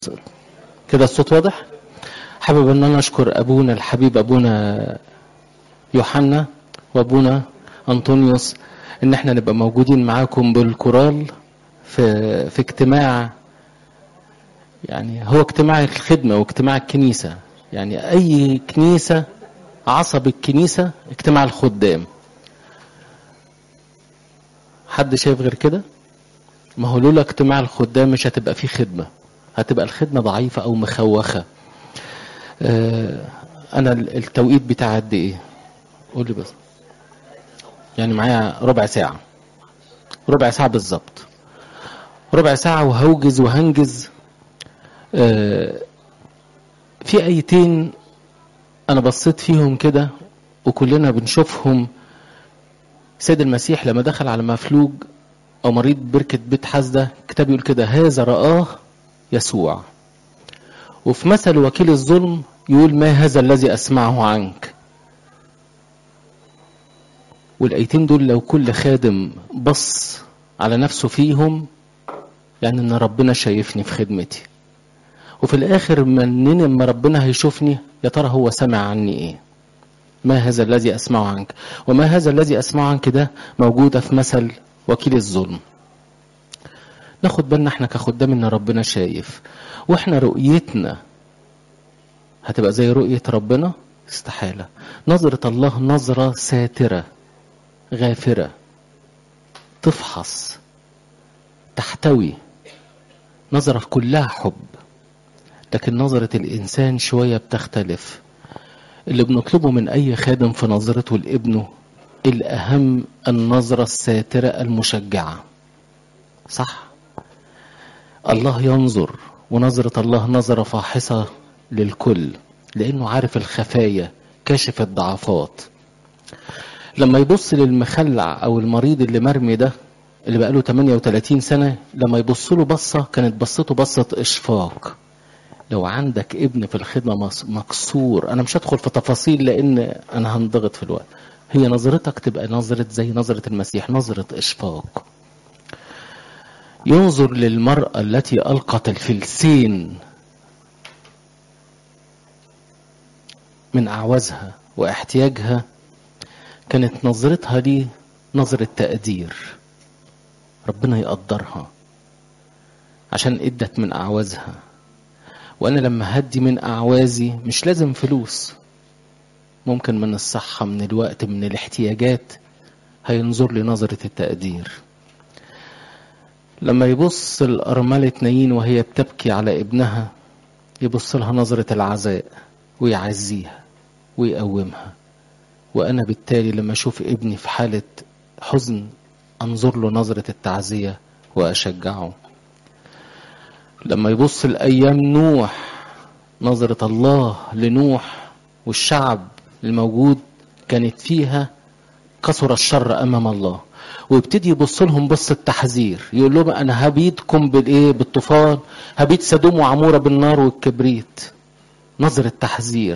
كده الصوت واضح حابب ان انا اشكر ابونا الحبيب ابونا يوحنا وابونا انطونيوس ان احنا نبقى موجودين معاكم بالكورال في في اجتماع يعني هو اجتماع الخدمه واجتماع الكنيسه يعني اي كنيسه عصب الكنيسه اجتماع الخدام حد شايف غير كده ما هو لولا اجتماع الخدام مش هتبقى فيه خدمه هتبقى الخدمه ضعيفه او مخوخه آه انا التوقيت بتاع قد ايه قول لي بس يعني معايا ربع ساعه ربع ساعه بالظبط ربع ساعه وهوجز وهنجز آه في ايتين انا بصيت فيهم كده وكلنا بنشوفهم سيد المسيح لما دخل على مفلوج او مريض بركه بيت حسده كتاب يقول كده هذا رآه يسوع وفي مثل وكيل الظلم يقول ما هذا الذي اسمعه عنك والايتين دول لو كل خادم بص على نفسه فيهم يعني ان ربنا شايفني في خدمتي وفي الاخر منين اما ربنا هيشوفني يا ترى هو سمع عني ايه ما هذا الذي اسمعه عنك وما هذا الذي اسمعه عنك ده موجوده في مثل وكيل الظلم ناخد بالنا احنا كخدام ان ربنا شايف واحنا رؤيتنا هتبقى زي رؤية ربنا استحالة نظرة الله نظرة ساترة غافرة تفحص تحتوي نظرة كلها حب لكن نظرة الإنسان شوية بتختلف اللي بنطلبه من أي خادم في نظرته لابنه الأهم النظرة الساترة المشجعة صح الله ينظر ونظرة الله نظرة فاحصة للكل لأنه عارف الخفايا كاشف الضعفات لما يبص للمخلع أو المريض اللي مرمي ده اللي بقاله 38 سنة لما يبص له بصة كانت بصته بصة إشفاق لو عندك ابن في الخدمة مكسور أنا مش هدخل في تفاصيل لأن أنا هنضغط في الوقت هي نظرتك تبقى نظرة زي نظرة المسيح نظرة إشفاق ينظر للمرأة التي ألقت الفلسين من أعوازها واحتياجها كانت نظرتها لي نظرة تقدير ربنا يقدرها عشان ادت من أعوازها وأنا لما هدي من أعوازي مش لازم فلوس ممكن من الصحة من الوقت من الاحتياجات هينظر لي نظرة التقدير لما يبص الأرملة نايين وهي بتبكي على ابنها يبص لها نظرة العزاء ويعزيها ويقومها وأنا بالتالي لما أشوف ابني في حالة حزن أنظر له نظرة التعزية وأشجعه لما يبص الأيام نوح نظرة الله لنوح والشعب الموجود كانت فيها كثر الشر أمام الله ويبتدي يبص لهم بص التحذير يقول لهم انا هبيدكم بالايه بالطوفان هبيد سدوم وعموره بالنار والكبريت نظرة تحذير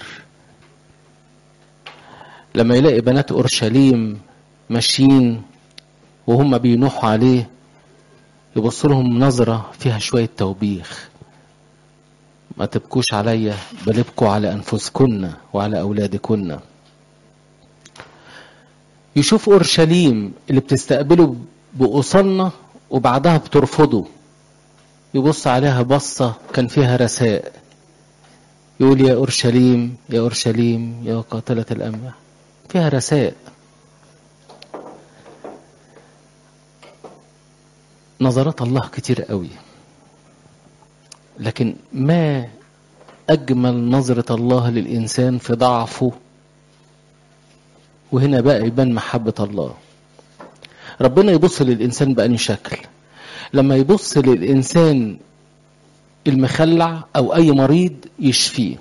لما يلاقي بنات اورشليم ماشيين وهم بينوحوا عليه يبص لهم نظرة فيها شوية توبيخ ما تبكوش عليا بل ابكوا على أنفسكن وعلى أولادكن يشوف اورشليم اللي بتستقبله باصولنا وبعدها بترفضه يبص عليها بصه كان فيها رساء يقول يا اورشليم يا اورشليم يا قاتله الاملاح فيها رساء نظرات الله كتير قوي لكن ما اجمل نظره الله للانسان في ضعفه وهنا بقى يبان محبة الله ربنا يبص للإنسان بأني شكل لما يبص للإنسان المخلع أو أي مريض يشفيه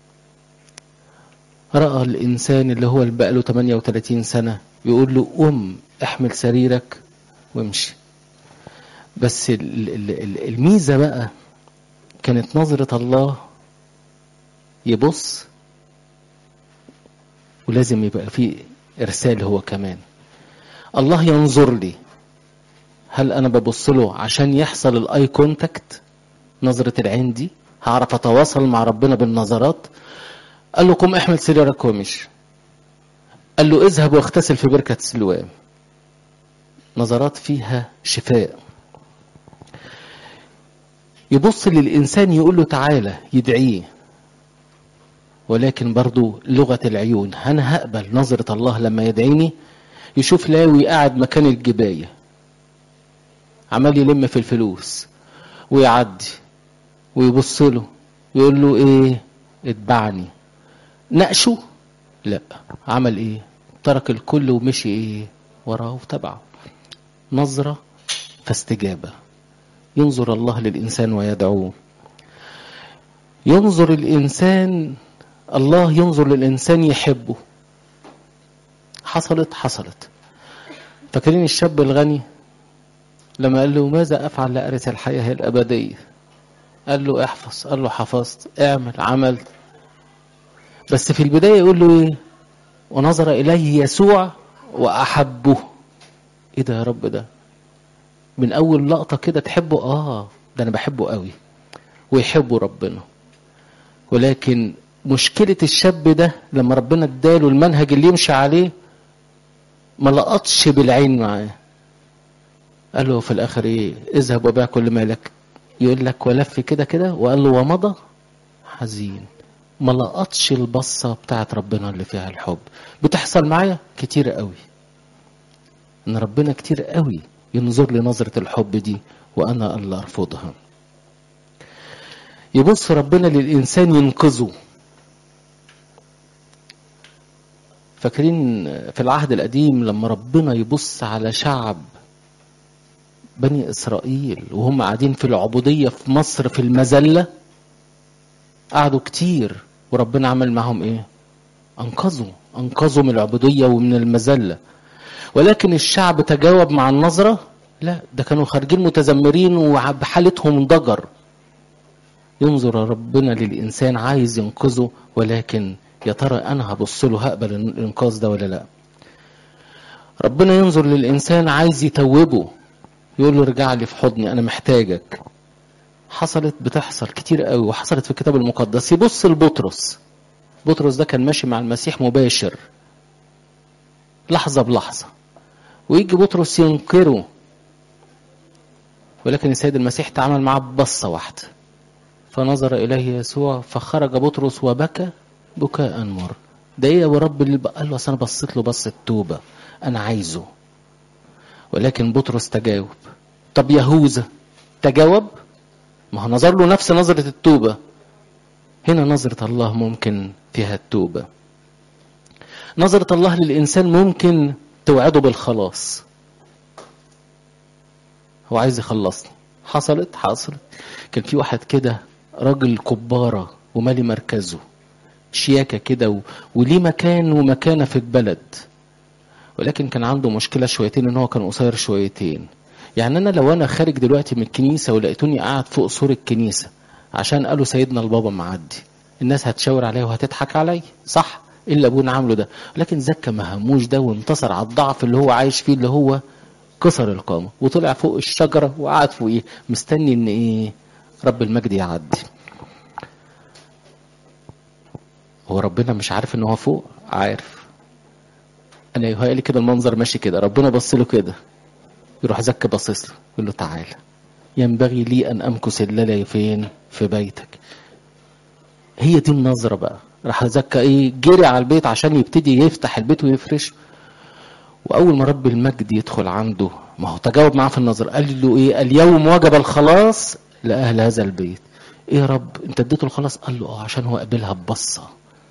رأى الإنسان اللي هو اللي بقى له 38 سنة يقول له قم احمل سريرك وامشي بس الميزة بقى كانت نظرة الله يبص ولازم يبقى فيه إرسال هو كمان الله ينظر لي هل أنا ببص له عشان يحصل الآي كونتاكت نظرة العين دي هعرف اتواصل مع ربنا بالنظرات قال له قم احمل سريرك ومشي قال له اذهب واغتسل في بركة سلوام نظرات فيها شفاء يبص للإنسان يقول له تعالى يدعيه ولكن برضو لغة العيون أنا هقبل نظرة الله لما يدعيني يشوف لاوي قاعد مكان الجباية عمال يلم في الفلوس ويعدي ويبص له يقول له ايه اتبعني ناقشه لا عمل ايه ترك الكل ومشي ايه وراه وتبعه نظرة فاستجابة ينظر الله للإنسان ويدعوه ينظر الإنسان الله ينظر للإنسان يحبه حصلت حصلت فاكرين الشاب الغني لما قال له ماذا أفعل لأرث الحياة الأبدية قال له احفظ قال له حفظت اعمل عملت بس في البداية يقول له ايه ونظر إليه يسوع وأحبه ايه ده يا رب ده من أول لقطة كده تحبه اه ده أنا بحبه قوي ويحبه ربنا ولكن مشكلة الشاب ده لما ربنا اداله المنهج اللي يمشي عليه ما لقطش بالعين معاه قال له في الآخر ايه اذهب وبيع كل مالك يقول لك ولف كده كده وقال له ومضى حزين ما لقطش البصة بتاعت ربنا اللي فيها الحب بتحصل معايا كتير قوي ان ربنا كتير قوي ينظر لي نظرة الحب دي وانا اللي ارفضها يبص ربنا للانسان ينقذه فاكرين في العهد القديم لما ربنا يبص على شعب بني اسرائيل وهم قاعدين في العبوديه في مصر في المذله قعدوا كتير وربنا عمل معهم ايه انقذوا انقذوا من العبوديه ومن المذله ولكن الشعب تجاوب مع النظره لا ده كانوا خارجين متذمرين وبحالتهم ضجر ينظر ربنا للانسان عايز ينقذه ولكن يا ترى انا هبص له هقبل الانقاذ ده ولا لا ربنا ينظر للانسان عايز يتوبه يقول له ارجع لي في حضني انا محتاجك حصلت بتحصل كتير قوي وحصلت في الكتاب المقدس يبص لبطرس بطرس ده كان ماشي مع المسيح مباشر لحظة بلحظة ويجي بطرس ينكره ولكن السيد المسيح تعامل معاه ببصة واحدة فنظر إليه يسوع فخرج بطرس وبكى بكاء مر ده ايه يا رب اللي قال له انا بصيت له بصة توبة انا عايزه ولكن بطرس تجاوب طب يهوذا تجاوب ما هو نظر له نفس نظرة التوبة هنا نظرة الله ممكن فيها التوبة نظرة الله للإنسان ممكن توعده بالخلاص هو عايز يخلصني حصلت حصلت كان في واحد كده راجل كبارة ومالي مركزه شياكة كده و... وليه مكان ومكانة في البلد ولكن كان عنده مشكلة شويتين ان هو كان قصير شويتين يعني انا لو انا خارج دلوقتي من الكنيسة ولقيتوني قاعد فوق سور الكنيسة عشان قالوا سيدنا البابا معدي الناس هتشاور عليا وهتضحك عليا صح ايه اللي ابونا عامله ده لكن زكى ما هموش ده وانتصر على الضعف اللي هو عايش فيه اللي هو كسر القامة وطلع فوق الشجرة وقعد فوقيه مستني ان ايه رب المجد يعدي هو ربنا مش عارف ان هو فوق عارف انا يهيألي كده المنظر ماشي كده ربنا بص له كده يروح زكى باصص له يقول له تعالى ينبغي لي ان امكث الليله فين في بيتك هي دي النظره بقى راح زكى ايه جري على البيت عشان يبتدي يفتح البيت ويفرش واول ما رب المجد يدخل عنده ما هو تجاوب معاه في النظر قال له ايه اليوم وجب الخلاص لاهل هذا البيت ايه يا رب انت اديته الخلاص قال له اه عشان هو قابلها ببصه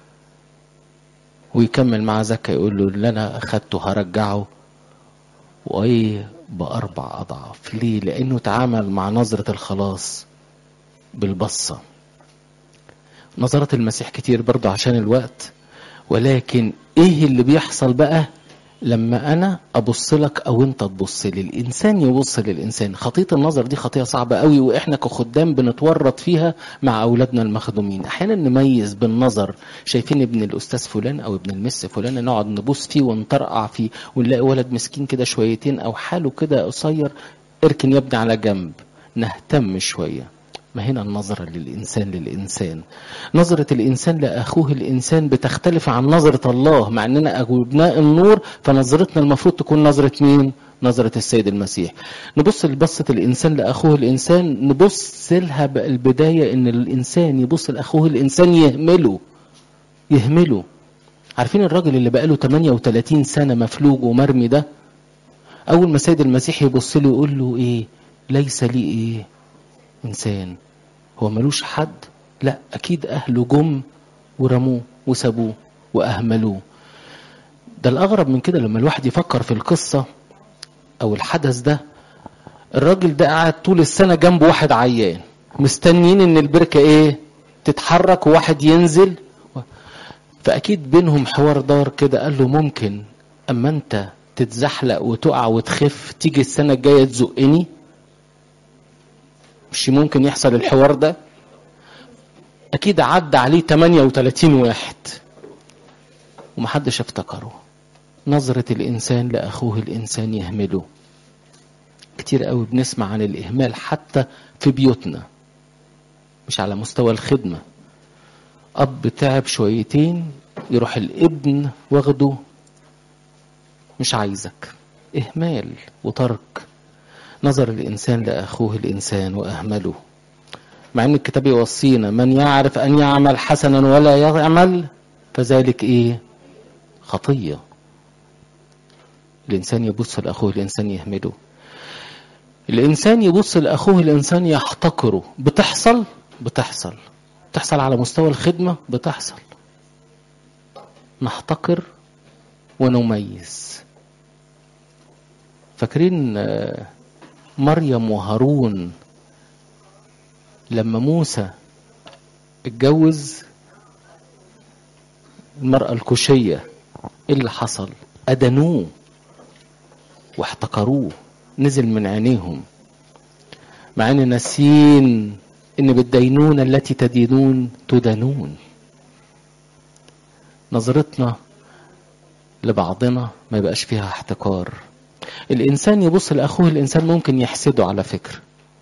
ويكمل مع زكا يقول له اللي انا اخدته هرجعه وايه باربع اضعاف ليه لانه تعامل مع نظره الخلاص بالبصه نظرات المسيح كتير برضه عشان الوقت ولكن ايه اللي بيحصل بقى لما انا ابص لك او انت تبص لي الانسان يبص للانسان خطيه النظر دي خطيه صعبه قوي واحنا كخدام بنتورط فيها مع اولادنا المخدومين احيانا نميز بالنظر شايفين ابن الاستاذ فلان او ابن المس فلان نقعد نبص فيه ونطرقع فيه ونلاقي ولد مسكين كده شويتين او حاله كده قصير اركن يا ابني على جنب نهتم شويه ما هنا النظرة للإنسان للإنسان نظرة الإنسان لأخوه الإنسان بتختلف عن نظرة الله مع أننا أبناء النور فنظرتنا المفروض تكون نظرة مين؟ نظرة السيد المسيح نبص لبصة الإنسان لأخوه الإنسان نبص لها البداية أن الإنسان يبص لأخوه الإنسان يهمله يهمله عارفين الراجل اللي بقاله 38 سنة مفلوج ومرمي ده أول ما السيد المسيح يبص له يقول له إيه ليس لي إيه إنسان هو ملوش حد لا أكيد أهله جم ورموه وسابوه وأهملوه ده الأغرب من كده لما الواحد يفكر في القصة أو الحدث ده الراجل ده قاعد طول السنة جنب واحد عيان مستنيين إن البركة إيه تتحرك وواحد ينزل فأكيد بينهم حوار دار كده قال له ممكن أما أنت تتزحلق وتقع وتخف تيجي السنة الجاية تزقني مش ممكن يحصل الحوار ده اكيد عدى عليه 38 واحد ومحدش افتكره نظرة الانسان لاخوه الانسان يهمله كتير قوي بنسمع عن الاهمال حتى في بيوتنا مش على مستوى الخدمة اب تعب شويتين يروح الابن واخده مش عايزك اهمال وترك نظر الإنسان لأخوه الإنسان وأهمله مع أن الكتاب يوصينا من يعرف أن يعمل حسنا ولا يعمل فذلك إيه خطية الإنسان يبص لأخوه الإنسان يهمله الإنسان يبص لأخوه الإنسان يحتقره بتحصل بتحصل بتحصل على مستوى الخدمة بتحصل نحتقر ونميز فاكرين مريم وهارون لما موسى اتجوز المرأة الكوشية ايه اللي حصل أدنوه واحتقروه نزل من عينيهم مع ان ناسين ان بالدينونة التي تدينون تدانون نظرتنا لبعضنا ما يبقاش فيها احتكار الإنسان يبص لأخوه الإنسان ممكن يحسده على فكرة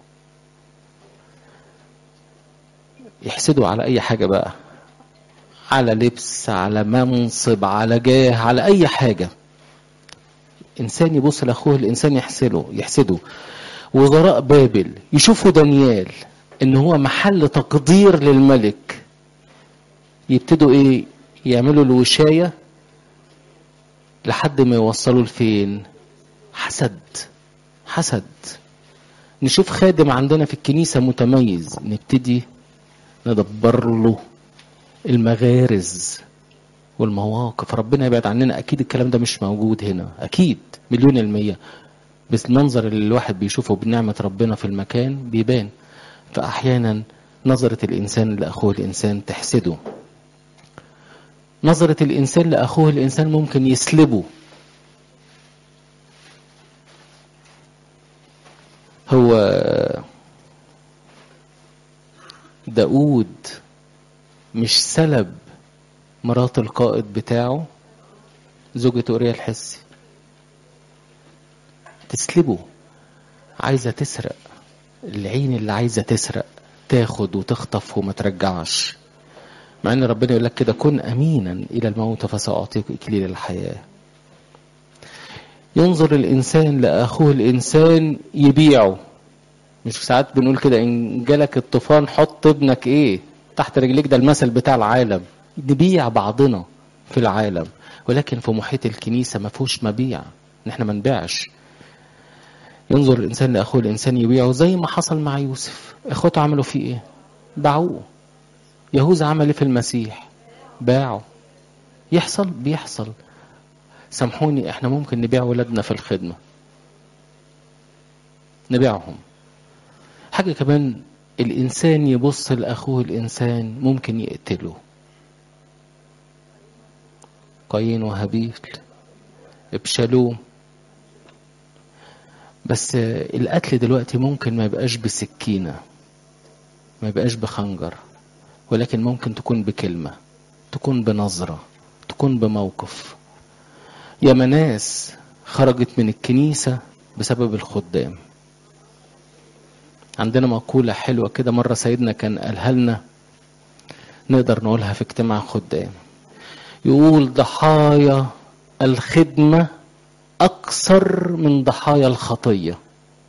يحسده على أي حاجة بقى على لبس على منصب على جاه على أي حاجة إنسان يبص لأخوه الإنسان يحسده يحسده وزراء بابل يشوفوا دانيال إن هو محل تقدير للملك يبتدوا إيه يعملوا الوشاية لحد ما يوصلوا لفين حسد حسد نشوف خادم عندنا في الكنيسة متميز نبتدي ندبر له المغارز والمواقف ربنا يبعد عننا أكيد الكلام ده مش موجود هنا أكيد مليون المية بس المنظر اللي الواحد بيشوفه بنعمة ربنا في المكان بيبان فأحيانا نظرة الإنسان لأخوه الإنسان تحسده نظرة الإنسان لأخوه الإنسان ممكن يسلبه هو داود مش سلب مرات القائد بتاعه زوجة أوريا الحسي تسلبه عايزة تسرق العين اللي عايزة تسرق تاخد وتخطف وما ترجعش مع ان ربنا يقول لك كده كن امينا الى الموت فساعطيك اكليل الحياه ينظر الانسان لاخوه الانسان يبيعه مش ساعات بنقول كده ان جالك الطوفان حط ابنك ايه تحت رجليك ده المثل بتاع العالم نبيع بعضنا في العالم ولكن في محيط الكنيسه ما فيهوش مبيع ان احنا ما نبيعش ينظر الانسان لاخوه الانسان يبيعه زي ما حصل مع يوسف اخواته عملوا فيه ايه باعوه يهوذا عمل ايه في المسيح باعه يحصل بيحصل سامحوني احنا ممكن نبيع ولادنا في الخدمه نبيعهم حاجه كمان الانسان يبص لاخوه الانسان ممكن يقتله قايين وهابيل ابشالوم بس القتل دلوقتي ممكن ما يبقاش بسكينه ما يبقاش بخنجر ولكن ممكن تكون بكلمة تكون بنظرة تكون بموقف يا ناس خرجت من الكنيسة بسبب الخدام عندنا مقولة حلوة كده مرة سيدنا كان قالها لنا نقدر نقولها في اجتماع خدام يقول ضحايا الخدمة أكثر من ضحايا الخطية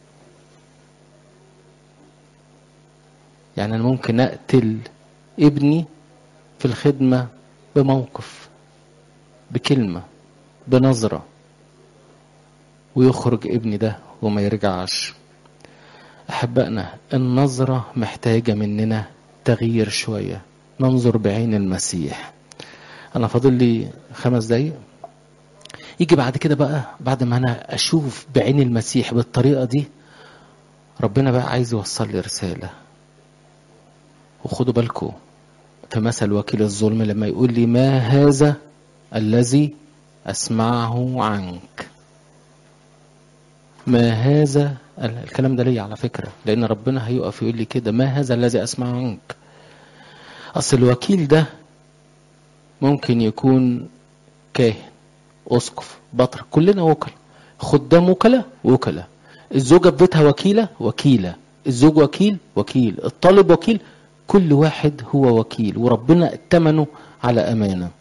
يعني أنا ممكن أقتل ابني في الخدمة بموقف بكلمة بنظرة ويخرج ابني ده وما يرجعش أحبائنا النظرة محتاجة مننا تغيير شوية ننظر بعين المسيح أنا فاضل لي خمس دقايق يجي بعد كده بقى بعد ما أنا أشوف بعين المسيح بالطريقة دي ربنا بقى عايز يوصل لي رسالة وخدوا بالكم في مثل وكيل الظلم لما يقول لي ما هذا الذي أسمعه عنك ما هذا الكلام ده ليا على فكرة لأن ربنا هيقف يقول لي كده ما هذا الذي أسمعه عنك أصل الوكيل ده ممكن يكون كاهن أسقف بطر كلنا وكلاء خدام وكلاء وكلاء الزوجة في بيتها وكيلة وكيلة الزوج وكيل وكيل الطالب وكيل كل واحد هو وكيل وربنا ائتمنه على أمانة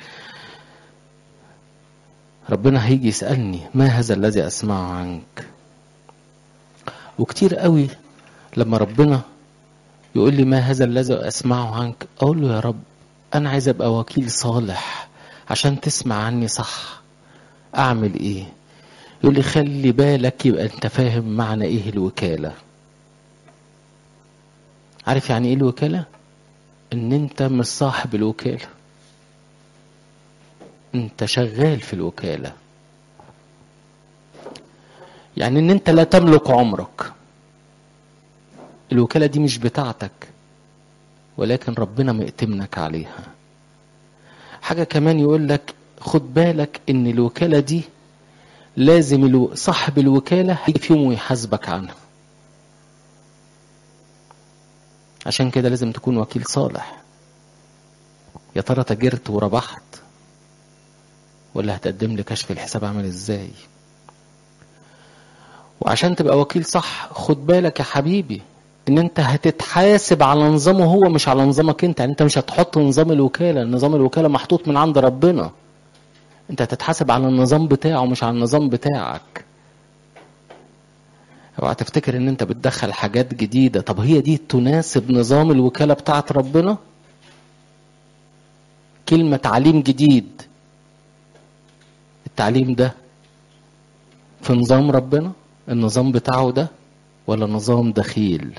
ربنا هيجي يسألني ما هذا الذي أسمعه عنك وكتير قوي لما ربنا يقول لي ما هذا الذي أسمعه عنك أقول له يا رب أنا عايز أبقى وكيل صالح عشان تسمع عني صح أعمل إيه يقول لي خلي بالك يبقى أنت فاهم معنى إيه الوكالة عارف يعني إيه الوكالة إن أنت مش صاحب الوكالة أنت شغال في الوكالة يعني إن أنت لا تملك عمرك الوكالة دي مش بتاعتك ولكن ربنا مئتمنك عليها حاجة كمان يقول لك خد بالك ان الوكالة دي لازم الو... صاحب الوكالة هيجي في يوم ويحاسبك عنها عشان كده لازم تكون وكيل صالح يا ترى تاجرت وربحت ولا هتقدم لي كشف الحساب عامل ازاي وعشان تبقى وكيل صح خد بالك يا حبيبي ان انت هتتحاسب على نظامه هو مش على نظامك انت يعني انت مش هتحط نظام الوكالة نظام الوكالة محطوط من عند ربنا انت هتتحاسب على النظام بتاعه مش على النظام بتاعك اوعى تفتكر ان انت بتدخل حاجات جديدة طب هي دي تناسب نظام الوكالة بتاعت ربنا كلمة تعليم جديد التعليم ده في نظام ربنا النظام بتاعه ده ولا نظام دخيل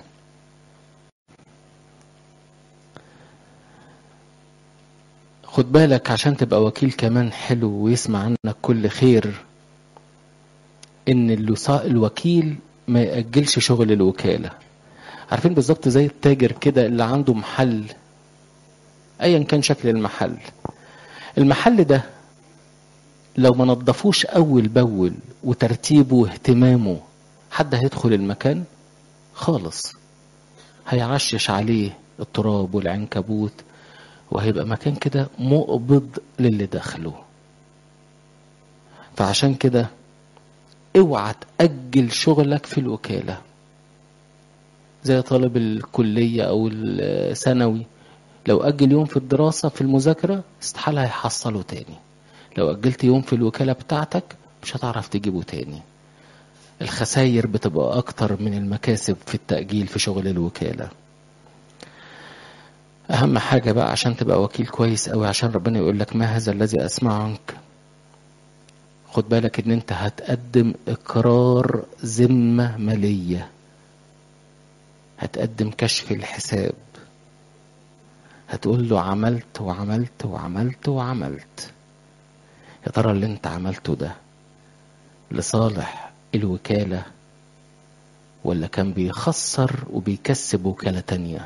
خد بالك عشان تبقى وكيل كمان حلو ويسمع عنك كل خير ان الوكيل ما يأجلش شغل الوكالة عارفين بالظبط زي التاجر كده اللي عنده محل ايا كان شكل المحل المحل ده لو ما نظفوش اول باول وترتيبه واهتمامه حد هيدخل المكان خالص هيعشش عليه التراب والعنكبوت وهيبقى مكان كده مقبض للي داخله فعشان كده اوعى تأجل شغلك في الوكالة زي طالب الكلية أو الثانوي لو أجل يوم في الدراسة في المذاكرة استحالة هيحصله تاني لو أجلت يوم في الوكالة بتاعتك مش هتعرف تجيبه تاني الخساير بتبقى أكتر من المكاسب في التأجيل في شغل الوكالة أهم حاجة بقى عشان تبقى وكيل كويس أوي عشان ربنا يقول لك ما هذا الذي أسمع عنك خد بالك إن أنت هتقدم إقرار ذمة مالية هتقدم كشف الحساب هتقول له عملت وعملت وعملت وعملت يا ترى اللي انت عملته ده لصالح الوكالة ولا كان بيخسر وبيكسب وكالة تانية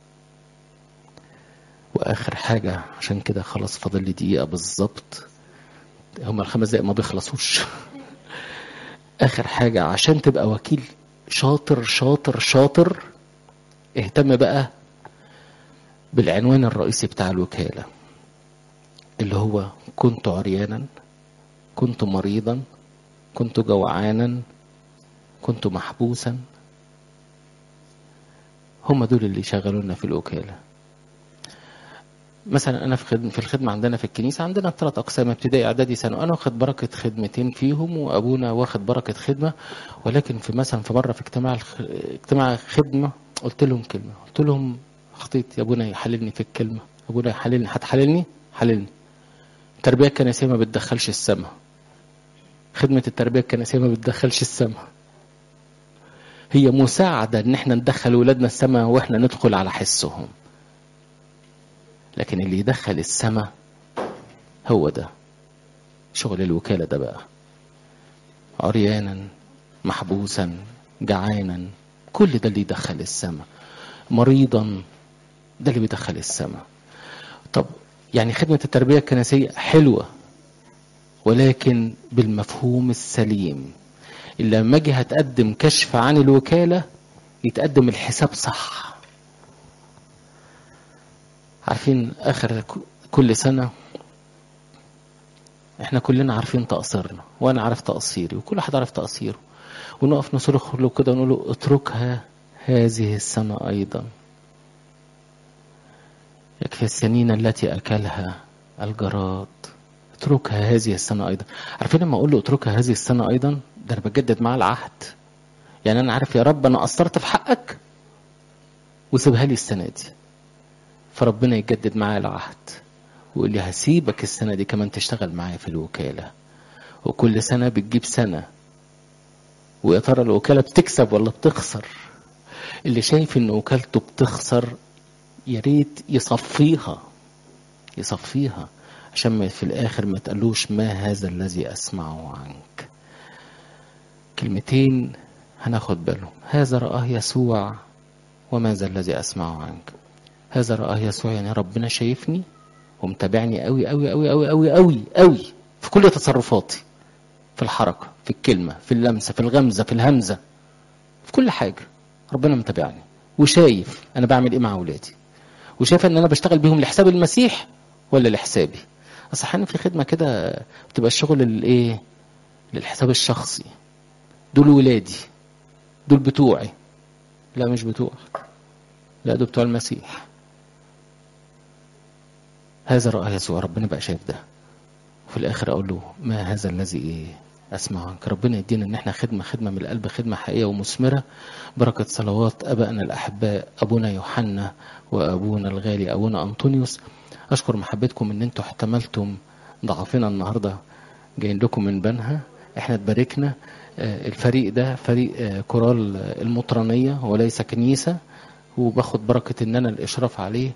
واخر حاجة عشان كده خلاص فاضل لي دقيقة بالظبط هما الخمس دقايق ما بيخلصوش اخر حاجة عشان تبقى وكيل شاطر شاطر شاطر اهتم بقى بالعنوان الرئيسي بتاع الوكالة اللي هو كنت عريانا كنت مريضا كنت جوعانا كنت محبوسا هم دول اللي يشغلونا في الوكالة مثلا انا في خدمة في الخدمه عندنا في الكنيسه عندنا ثلاث اقسام ابتدائي اعدادي ثانوي انا واخد بركه خدمتين فيهم وابونا واخد بركه خدمه ولكن في مثلا في مره في اجتماع الخ... اجتماع خدمه قلت لهم كلمه قلت لهم اخطيت يا ابونا يحللني في الكلمه ابونا يحللني هتحللني حللني التربيه الكنسيه ما بتدخلش السماء خدمه التربيه الكنسيه ما بتدخلش السماء هي مساعده ان احنا ندخل ولادنا السماء واحنا ندخل على حسهم لكن اللي يدخل السماء هو ده شغل الوكالة ده بقى عريانا محبوسا جعانا كل ده اللي يدخل السماء مريضا ده اللي بيدخل السماء طب يعني خدمة التربية الكنسية حلوة ولكن بالمفهوم السليم اللي لما اجي هتقدم كشف عن الوكالة يتقدم الحساب صح عارفين اخر كل سنه احنا كلنا عارفين تقصيرنا وانا عارف تقصيري وكل واحد عارف تقصيره ونقف نصرخ له كده ونقول له اتركها هذه السنه ايضا يكفي السنين التي اكلها الجراد اتركها هذه السنه ايضا عارفين لما اقول له اتركها هذه السنه ايضا ده انا بجدد معاه العهد يعني انا عارف يا رب انا قصرت في حقك وسيبها لي السنه دي فربنا يجدد معايا العهد ويقول لي هسيبك السنة دي كمان تشتغل معايا في الوكالة وكل سنة بتجيب سنة ويا ترى الوكالة بتكسب ولا بتخسر اللي شايف ان وكالته بتخسر يا ريت يصفيها يصفيها عشان ما في الاخر ما تقلوش ما هذا الذي اسمعه عنك كلمتين هناخد بالهم هذا رآه يسوع وماذا الذي اسمعه عنك هذا رآه يسوع يعني ربنا شايفني ومتابعني قوي قوي قوي قوي قوي قوي قوي في كل تصرفاتي في الحركة في الكلمة في اللمسة في الغمزة في الهمزة في كل حاجة ربنا متابعني وشايف أنا بعمل إيه مع أولادي وشايف إن أنا بشتغل بيهم لحساب المسيح ولا لحسابي أصل أحيانا في خدمة كده بتبقى الشغل للإيه للحساب الشخصي دول ولادي دول بتوعي لا مش بتوعك لا دول بتوع المسيح هذا رأى يسوع ربنا بقى شايف ده وفي الآخر أقول له ما هذا الذي إيه أسمع عنك ربنا يدينا إن إحنا خدمة خدمة من القلب خدمة حقيقية ومثمرة بركة صلوات أبائنا الأحباء أبونا يوحنا وأبونا الغالي أبونا أنطونيوس أشكر محبتكم إن أنتوا احتملتم ضعفنا النهاردة جايين لكم من بنها إحنا اتباركنا الفريق ده فريق كورال المطرانية وليس كنيسة وباخد بركة إن أنا الإشراف عليه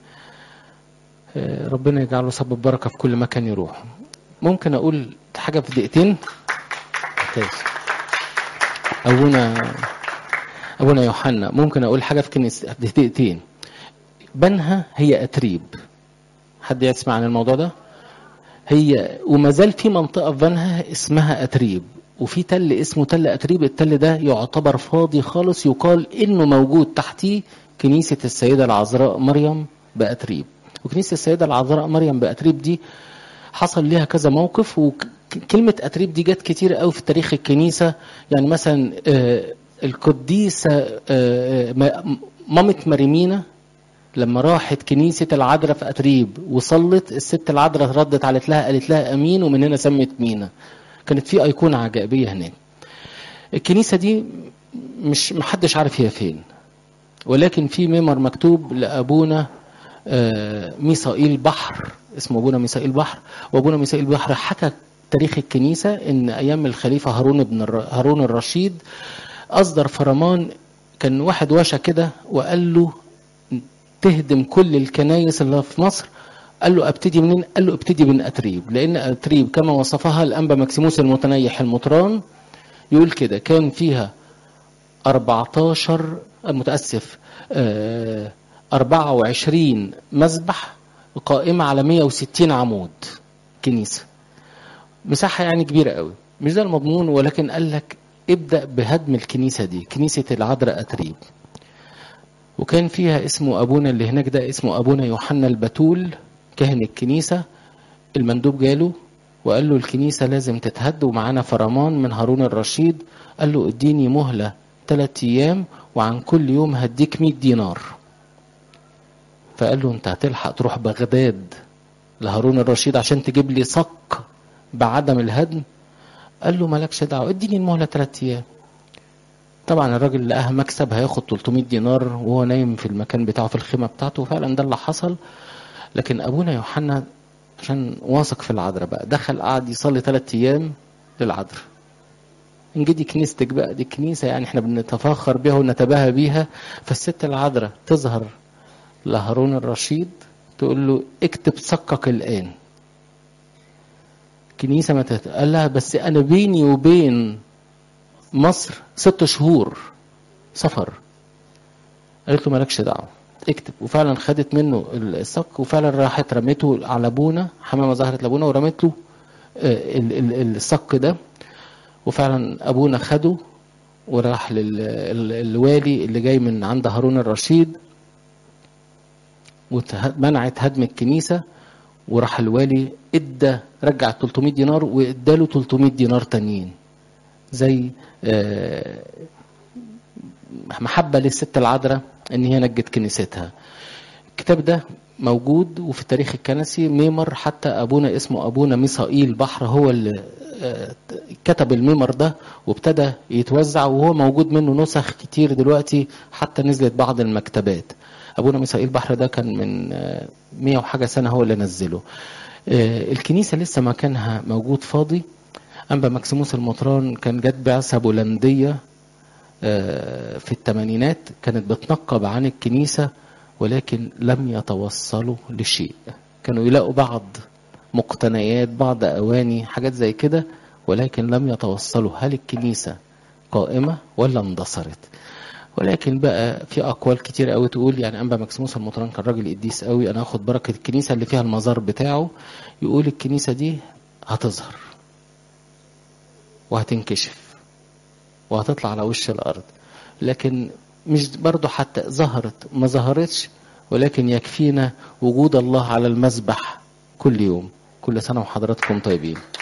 ربنا يجعله سبب بركة في كل مكان يروح ممكن أقول حاجة في دقيقتين ممتاز أبونا أبونا يوحنا ممكن أقول حاجة في كنيسة في دقيقتين بنها هي أتريب حد يسمع عن الموضوع ده هي وما زال في منطقة في بنها اسمها أتريب وفي تل اسمه تل أتريب التل ده يعتبر فاضي خالص يقال إنه موجود تحتيه كنيسة السيدة العذراء مريم بأتريب وكنيسة السيدة العذراء مريم بأتريب دي حصل ليها كذا موقف وكلمة أتريب دي جت كتير قوي في تاريخ الكنيسة يعني مثلا القديسة مامة مريمينا لما راحت كنيسة العذراء في أتريب وصلت الست العذراء ردت علت لها قالت لها أمين ومن هنا سمت مينا كانت في أيقونة عجائبية هناك الكنيسة دي مش محدش عارف هي فين ولكن في ميمر مكتوب لأبونا ميسائيل بحر اسمه ابونا ميسائيل بحر وابونا ميسائيل بحر حكى تاريخ الكنيسة ان ايام الخليفة هارون بن الر... هارون الرشيد اصدر فرمان كان واحد واشى كده وقال له تهدم كل الكنايس اللي في مصر قال له ابتدي منين قال له ابتدي من اتريب لان اتريب كما وصفها الانبا مكسيموس المتنيح المطران يقول كده كان فيها 14 متاسف آه 24 مسبح قائمة على 160 عمود كنيسة مساحة يعني كبيرة قوي مش ده المضمون ولكن قال لك ابدأ بهدم الكنيسة دي كنيسة العذراء أتريب وكان فيها اسمه أبونا اللي هناك ده اسمه أبونا يوحنا البتول كاهن الكنيسة المندوب جاله وقال له الكنيسة لازم تتهد ومعانا فرمان من هارون الرشيد قال له اديني مهلة ثلاثة أيام وعن كل يوم هديك 100 دينار فقال له انت هتلحق تروح بغداد لهارون الرشيد عشان تجيب لي صك بعدم الهدم قال له مالكش دعوه اديني المهله ثلاث ايام طبعا الراجل لقاها مكسب هياخد 300 دينار وهو نايم في المكان بتاعه في الخيمه بتاعته فعلا ده اللي حصل لكن ابونا يوحنا عشان واثق في العذراء بقى دخل قعد يصلي ثلاث ايام للعذراء نجي دي كنيستك بقى دي كنيسه يعني احنا بنتفاخر بيها ونتباهى بيها فالست العذراء تظهر لهارون الرشيد تقول له اكتب صكك الان كنيسه ما تت... قال لها بس انا بيني وبين مصر ست شهور سفر قالت له مالكش دعوه اكتب وفعلا خدت منه الصك وفعلا راحت رميته على ابونا حمامه ظهرت لابونا ورمت له الصك ده وفعلا ابونا خده وراح للوالي اللي جاي من عند هارون الرشيد ومنعت هدم الكنيسه وراح الوالي ادى رجع 300 دينار واداله 300 دينار تانيين زي محبه للست العذراء ان هي نجت كنيستها الكتاب ده موجود وفي التاريخ الكنسي ميمر حتى ابونا اسمه ابونا ميسائيل بحر هو اللي كتب الميمر ده وابتدى يتوزع وهو موجود منه نسخ كتير دلوقتي حتى نزلت بعض المكتبات ابونا ميسائيل بحر ده كان من مية وحاجه سنه هو اللي نزله الكنيسه لسه مكانها موجود فاضي انبا مكسيموس المطران كان جت بعثه بولنديه في الثمانينات كانت بتنقب عن الكنيسه ولكن لم يتوصلوا لشيء كانوا يلاقوا بعض مقتنيات بعض اواني حاجات زي كده ولكن لم يتوصلوا هل الكنيسه قائمه ولا اندثرت ولكن بقى في اقوال كتير قوي تقول يعني انبا مكسيموس المطران كان راجل قديس قوي انا اخد بركه الكنيسه اللي فيها المزار بتاعه يقول الكنيسه دي هتظهر وهتنكشف وهتطلع على وش الارض لكن مش برضه حتى ظهرت ما ظهرتش ولكن يكفينا وجود الله على المذبح كل يوم كل سنه وحضراتكم طيبين